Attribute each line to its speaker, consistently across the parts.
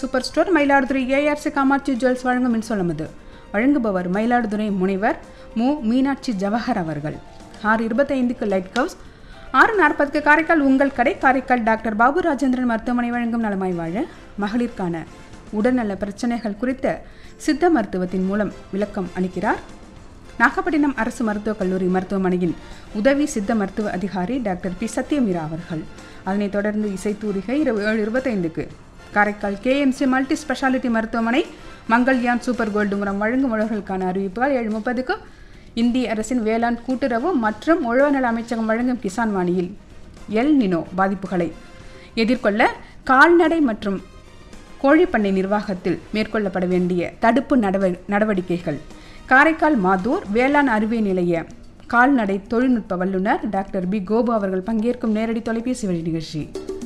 Speaker 1: super store Mayiladuthurai ARC Kamatchi jewels வழங்கும் மின்சொல்லமது வழங்குபவர் மயிலாடுதுறை முனைவர் மு மீனாட்சி ஜவஹர் அவர்கள் ஆறு இருபத்தைந்துக்கு லைட் ஹவுஸ் ஆறு நாற்பதுக்கு காரைக்கால் உங்கள் கடை காரைக்கால் டாக்டர் பாபு ராஜேந்திரன் மருத்துவமனை வழங்கும் நலமாய் வாழ மகளிருக்கான உடல்நல பிரச்சனைகள் குறித்த சித்த மருத்துவத்தின் மூலம் விளக்கம் அளிக்கிறார் நாகப்பட்டினம் அரசு மருத்துவக் கல்லூரி மருத்துவமனையின் உதவி சித்த மருத்துவ அதிகாரி டாக்டர் பி சத்யமீரா அவர்கள் அதனைத் தொடர்ந்து இசைத்தூரிகை இரவு ஏழு இருபத்தைந்துக்கு காரைக்கால் கேஎம்சி மல்டி ஸ்பெஷாலிட்டி மருத்துவமனை மங்கள்யான் சூப்பர் கோல்டு முறம் வழங்கும் உழவர்களுக்கான அறிவிப்புகள் ஏழு முப்பதுக்கு இந்திய அரசின் வேளாண் கூட்டுறவு மற்றும் உழவுநல அமைச்சகம் வழங்கும் கிசான் வாணியில் எல் நினோ பாதிப்புகளை எதிர்கொள்ள கால்நடை மற்றும் கோழிப்பண்ணை நிர்வாகத்தில் மேற்கொள்ளப்பட வேண்டிய தடுப்பு நடவ நடவடிக்கைகள் காரைக்கால் மாதூர் வேளாண் அறிவியல் நிலைய கால்நடை தொழில்நுட்ப வல்லுநர் டாக்டர் பி கோபு அவர்கள் பங்கேற்கும் நேரடி தொலைபேசி வழி நிகழ்ச்சி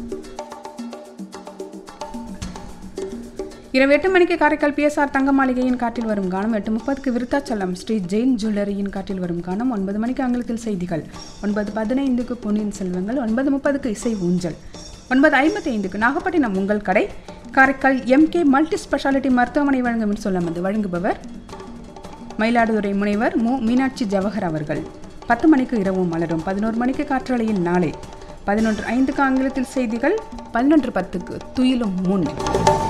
Speaker 1: இரவு எட்டு மணிக்கு காரைக்கால் பிஎஸ்ஆர் தங்க மாளிகையின் காற்றில் வரும் கானம் எட்டு முப்பதுக்கு விருத்தாச்சலம் ஸ்ரீ ஜெயின் ஜுவல்லரியின் காற்றில் வரும் கானம் ஒன்பது மணிக்கு ஆங்கிலத்தில் செய்திகள் ஒன்பது பதினைந்துக்கு பொன்னியின் செல்வங்கள் ஒன்பது முப்பதுக்கு இசை ஊஞ்சல் ஒன்பது ஐம்பத்தி ஐந்துக்கு நாகப்பட்டினம் உங்கள் கடை காரைக்கால் எம்கே மல்டி ஸ்பெஷாலிட்டி மருத்துவமனை வழங்கும் சொல்லமது வழங்குபவர் மயிலாடுதுறை முனைவர் மு மீனாட்சி ஜவஹர் அவர்கள் பத்து மணிக்கு இரவும் மலரும் பதினோரு மணிக்கு காற்றலையில் நாளை பதினொன்று ஐந்துக்கு ஆங்கிலத்தில் செய்திகள் பதினொன்று பத்துக்கு துயிலும் முன்